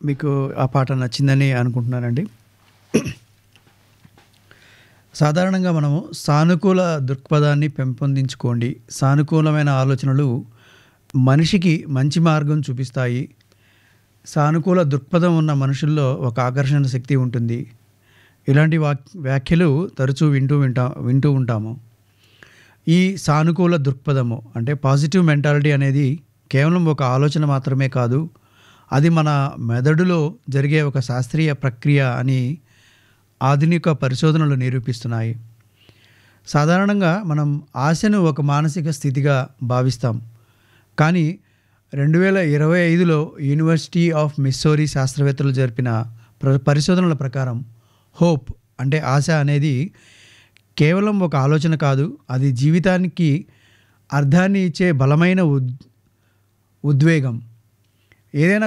మీకు ఆ పాట నచ్చిందని అనుకుంటున్నానండి సాధారణంగా మనము సానుకూల దృక్పథాన్ని పెంపొందించుకోండి సానుకూలమైన ఆలోచనలు మనిషికి మంచి మార్గం చూపిస్తాయి సానుకూల దృక్పథం ఉన్న మనుషుల్లో ఒక ఆకర్షణ శక్తి ఉంటుంది ఇలాంటి వాక్ వ్యాఖ్యలు తరచూ వింటూ వింటా వింటూ ఉంటాము ఈ సానుకూల దృక్పథము అంటే పాజిటివ్ మెంటాలిటీ అనేది కేవలం ఒక ఆలోచన మాత్రమే కాదు అది మన మెదడులో జరిగే ఒక శాస్త్రీయ ప్రక్రియ అని ఆధునిక పరిశోధనలు నిరూపిస్తున్నాయి సాధారణంగా మనం ఆశను ఒక మానసిక స్థితిగా భావిస్తాం కానీ రెండు వేల ఇరవై ఐదులో యూనివర్సిటీ ఆఫ్ మిస్సోరీ శాస్త్రవేత్తలు జరిపిన ప్ర పరిశోధనల ప్రకారం హోప్ అంటే ఆశ అనేది కేవలం ఒక ఆలోచన కాదు అది జీవితానికి అర్థాన్ని ఇచ్చే బలమైన ఉద్ ఉద్వేగం ఏదైనా